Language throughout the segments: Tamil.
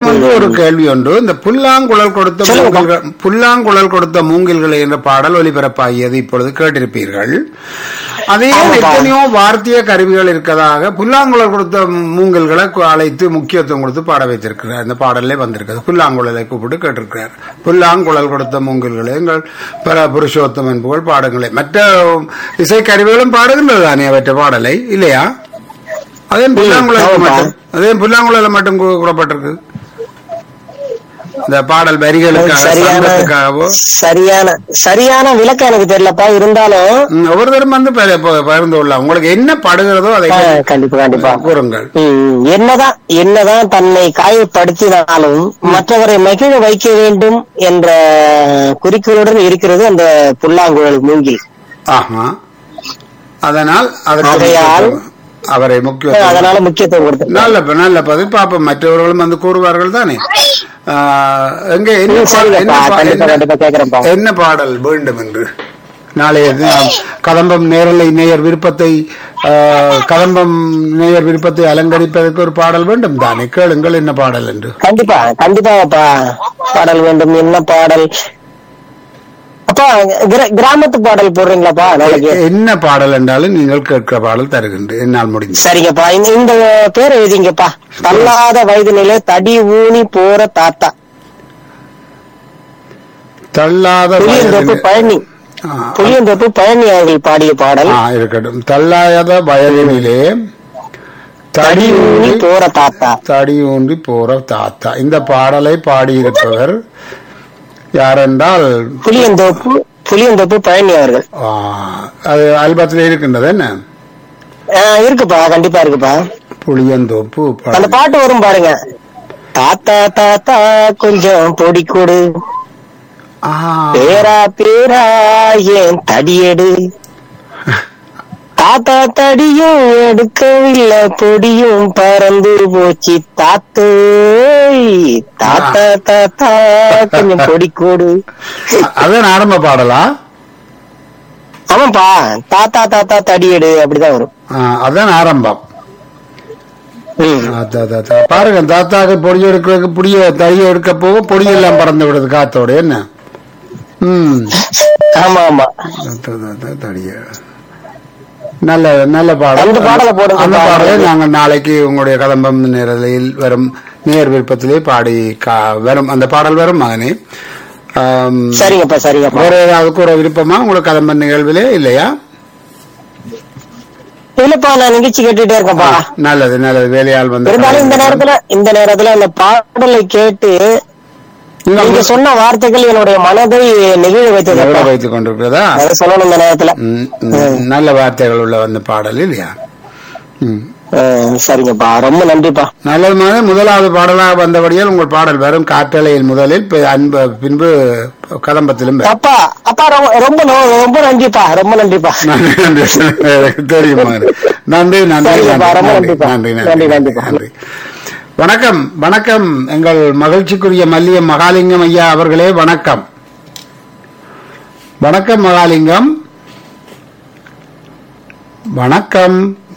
வந்து ஒரு கேள்வி ஒன்று இந்த புல்லாங்குழல் கொடுத்த மூங்கில்கள் புல்லாங்குழல் கொடுத்த மூங்கில்களை என்ற பாடல் ஒலிபரப்பாகியது இப்பொழுது கேட்டிருப்பீர்கள் அதே எத்தனையோ வார்த்திய கருவிகள் இருக்கதாக புல்லாங்குழல் கொடுத்த மூங்கில்களை கு- அழைத்து முக்கியத்துவம் கொடுத்து பாட வைத்திருக்கிறார் இந்த பாடலே வந்திருக்கிறது புல்லாங்குழலை கூப்பிட்டு கேட்டிருக்கிறார் புல்லாங்குழல் கொடுத்த மூங்கில்களை எங்கள் பல புருஷோத்தமன் புகழ் பாடுங்களே மற்ற இசைக்கருவிகளும் பாடுகின்றது தானே அவற்றை பாடலை இல்லையா அதே புல்லாங்குழல் ஆமாப்பா. மட்டும் அதே புல்லாங்குழல மட்டும் கூ- கூறப்பட்டிருக்கு இந்த பாடல் வரிகளுக்காக சரியான சந்தத்துக்காகவோ சரியான சரியான விளக்கம் எனக்கு தெரியலப்பா இருந்தாலும் ம், ஒவ்வொருத்தரும் வந்து ப- ப- பகிர்ந்து கொள்ளலாம் உங்களுக்கு என்ன படுகிறதோ அதை ஆ, கண்டிப்பா கண்டிப்பா கூறுங்கள் ம், என்னதான் என்னதான் தன்னை காயப்படுத்தினாலும் மற்றவரை மகிழ வைக்க வேண்டும் என்ற குறிக்கோளுடன் இருக்கிறது அந்த புல்லாங்குழல் மூங்கில் ஆஹா அதனால் அதற்கு ஆகையால் முக்கியத்துவம். அவரை முக்கியத்துவம் அதனால முக்கியத்துவம் கொடுத்து நல்ல ப- நல்ல பதில் பாப்போம் மற்றவர்களும் வந்து கூறுவார்கள் தானே ஆ, எங்க என்ன ம், பா- சரிங்கப்பா. என்ன பா- கண்டிப்பா, என்ன- கண்டிப்பா கேக்குறேன்ப்பா. என்ன பாடல் வேண்டும் என்று நாளைய தினம் கதம்பம் நேரலை நேயர் விருப்பத்தை ஆ, கதம்பம் நேயர் விருப்பத்தை அலங்கரிப்பதற்கு ஒரு பாடல் வேண்டும் தானே கேளுங்கள் என்ன பாடல் என்று கண்டிப்பா கண்டிப்பாப்பா பாடல் வேண்டும் என்ன பாடல் அப்பா கிர- கிராமத்து பாடல் போடுறீங்களாப்பா நாளைக்கு என்ன பாடல் என்றாலும் நீங்கள் கேட்கிற பாடல் தருகின்றேன் என்னால் முடியும் சரிங்கப்பா இந்த- இந்த பேர் எழுதிங்கப்பா தள்ளாத வயதினிலே தடி ஊனி போற தாத்தா தள்ளாத புளியந்தோப்பு வயதினிலே- பழனி ஆ, புளியந்தோப்பு பழனி அவர்கள் பாடிய பாடல் ஆ, இருக்கட்டும் தள்ளாத வயதினிலே தடி தடி ஊனி ஊன்றி போற தாத்தா தடி ஊன்றி போற தாத்தா இந்த பாடலை பாடியிருப்பவர் யாரென்றால் புளியந்தோப்பு புளியந்தோப்பு பழனி அவர்கள் ஆ, அது ஆல்பத்தில் இருக்கின்றது என்ன ஆ, இருக்குப்பா கண்டிப்பா இருக்குப்பா புளியந்தோப்பு பழனி. அந்த பாட்டு வரும் பாருங்க தாத்தா தாத்தா கொஞ்சம் பொடி கொடு ஆ, பேரா பேரா ஏன் தடியெடு தாத்தா தடியும் எடுக்கவில்லை பொடியும் பறந்து போச்சு தாத்தோய் தாத்தா தாத்தா கொஞ்சம் பொடி கொடு அதான் ஆரம்ப பாடலா ஆமாப்பா தாத்தா தாத்தா தடியெடு அப்படிதான் வரும் ஆ, அதான் ஆரம்பம் ம். தாத்தா, தாத்தா. பாருங்க தாத்தாக்கு பொடி எடுக்கிறதுக்கு புடிய தறிய எடுக்க போக பொடி எல்லாம் பறந்து விடுது காத்தோட என்ன ம் ஆமா ஆமா தாத்தா, தாத்தா, தடிய நல்ல நல்ல பாடல் அந்த பாடலை போடுங்க, அந்த பாடல். பாடலை நாங்கள் நாளைக்கு உங்களுடைய கதம்பம் நேரலையில் வரும் நேர் விருப்பத்திலே பாடி கா- வரும் அந்த பாடல் வரும் மகனே ஆம், சரிங்கப்பா சரிங்கப்பா வேற ஏதாவது கூற விருப்பமா உங்களுக்கு கதம்பம் நிகழ்விலே இல்லையா இல்லப்பா நான் நிகழ்ச்சி கேட்டுட்டே இருக்கேன்ப்பா நல்லது நல்லது வேலையால் வந்து இருந்தாலும் இந்த நேரத்துல இந்த நேரத்துல அந்த பாடலை கேட்டு நீங்க சொன்ன வார்த்தைகள் என்னுடைய மனதை நெகிழ வைத்தது வைத்துக் கொண்டிருக்கிறதா அதை சொல்லணும் இந்த நேரத்துல ம், ம், நல்ல வார்த்தைகள் உள்ள அந்த பாடல் இல்லையா ம். அஹ், சரிங்கப்பா ரொம்ப நன்றிப்பா நல்லது மகனே முதலாவது பாடலாக வந்தபடியால் உங்கள் பாடல் வரும் காற்றலையில் முதலில் பி- அன்பு பின்பு கதம்பத்திலும் வரும். அப்பா அப்பா ரொம்ப ரொம்ப நோ- ரொம்ப நன்றிப்பா ரொம்ப நன்றிப்பா நன்றி நன்றி எனக்கு தெரியும் மகனே. நன்றி நன்றி சரிப்பா, ரொம்ப நன்றி நன்றிப்பா. நன்றி நன்றி, நன்றி நன்றிப்பா. நன்றி வணக்கம் வணக்கம் எங்கள் மகிழ்ச்சிக்குரிய மல்லிய மகாலிங்கம் ஐயா அவர்களே வணக்கம் வணக்கம் மகாலிங்கம் வணக்கம்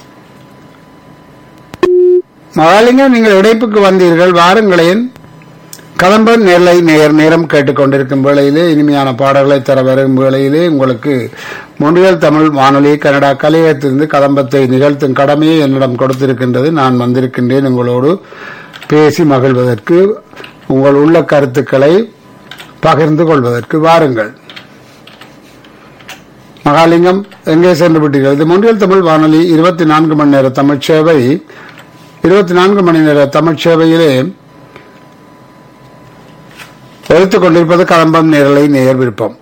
மகாலிங்கம் நீங்கள் இடைப்புக்கு வந்தீர்கள் வாருங்களேன் கதம்பன் நேர்லை நேர் நேரம் கேட்டுக்கொண்டிருக்கும் வேளையிலே இனிமையான பாடல்களை தர வரும் வேளையிலே உங்களுக்கு மொழியல் தமிழ் வானொலி கனடா கலையகத்திலிருந்து கதம்பத்தை நிகழ்த்தும் கடமையை என்னிடம் கொடுத்திருக்கின்றது நான் வந்திருக்கின்றேன் உங்களோடு பேசி மகிழ்வதற்கு உங்கள் உள்ள கருத்துக்களை பகிர்ந்து கொள்வதற்கு வாருங்கள் மகாலிங்கம் எங்கே சென்று விட்டீர்கள் இது மொழியல் தமிழ் வானொலி இருபத்தி நான்கு மணி நேர தமிழ் சேவை இருபத்தி நான்கு மணி நேர தமிழ் சேவையிலே எடுத்துக் கொண்டிருப்பது கதம்பம் நேரலை நேர் விருப்பம்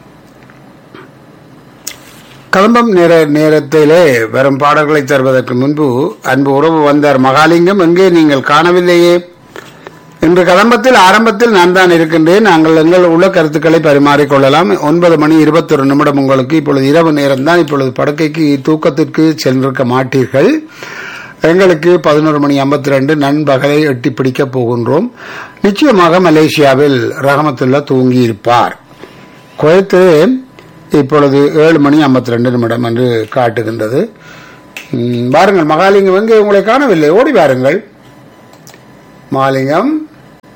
கதம்பம் நேர நேரத்திலே வரும் பாடல்களை தருவதற்கு முன்பு அன்பு உறவு வந்தார் மகாலிங்கம் எங்கே நீங்கள் காணவில்லையே இன்று கதம்பத்தில் ஆரம்பத்தில் நான் தான் இருக்கின்றேன் நாங்கள் எங்கள் உள்ள கருத்துக்களை பரிமாறிக்கொள்ளலாம் ஒன்பது மணி இருபத்தொரு நிமிடம் உங்களுக்கு இப்பொழுது இரவு நேரம் தான் இப்பொழுது படுக்கைக்கு தூக்கத்திற்கு சென்றிருக்க மாட்டீர்கள் எங்களுக்கு பதினோரு மணி ஐம்பத்தி ரெண்டு நண்பகலை எட்டி பிடிக்கப் போகின்றோம் நிச்சயமாக மலேசியாவில் ரஹமத்துல்லா தூங்கி இருப்பார் குவைத்து இப்பொழுது ஏழு மணி ஐம்பத்தி ரெண்டு நிமிடம் என்று காட்டுகின்றது ம், வாருங்கள் மகாலிங்கம் எங்கே உங்களை காணவில்லை ஓடி வாருங்கள் மகாலிங்கம்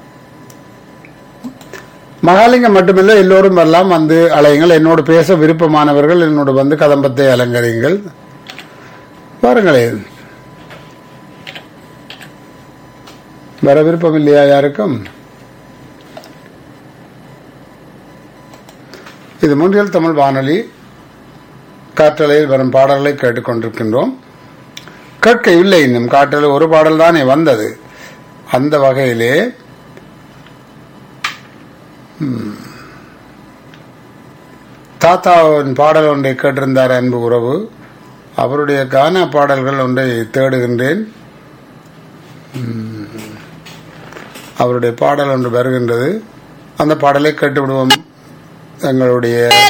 மகாலிங்கம் மட்டுமில்லை எல்லோரும் வரலாம் வந்து அலையுங்கள் என்னோடு பேச விருப்பமானவர்கள் என்னோடு வந்து கதம்பத்தை அலங்கரியுங்கள் பாருங்களேன் வர விருப்பம் இல்லையா யாருக்கும் இது மூன்றியல் தமிழ் வானொலி காற்றலையில் வரும் பாடல்களை கேட்டுக்கொண்டிருக்கின்றோம் கேட்க இல்லை இன்னும் காற்றலை ஒரு பாடல் தானே வந்தது அந்த வகையிலே ம், தாத்தாவின் பாடல் ஒன்றை கேட்டிருந்தார் அன்பு உறவு அவருடைய கான பாடல்கள் ஒன்றை தேடுகின்றேன் ம், அவருடைய பாடல் ஒன்று வருகின்றது அந்த பாடலை கேட்டு விடுவோம் எங்களுடைய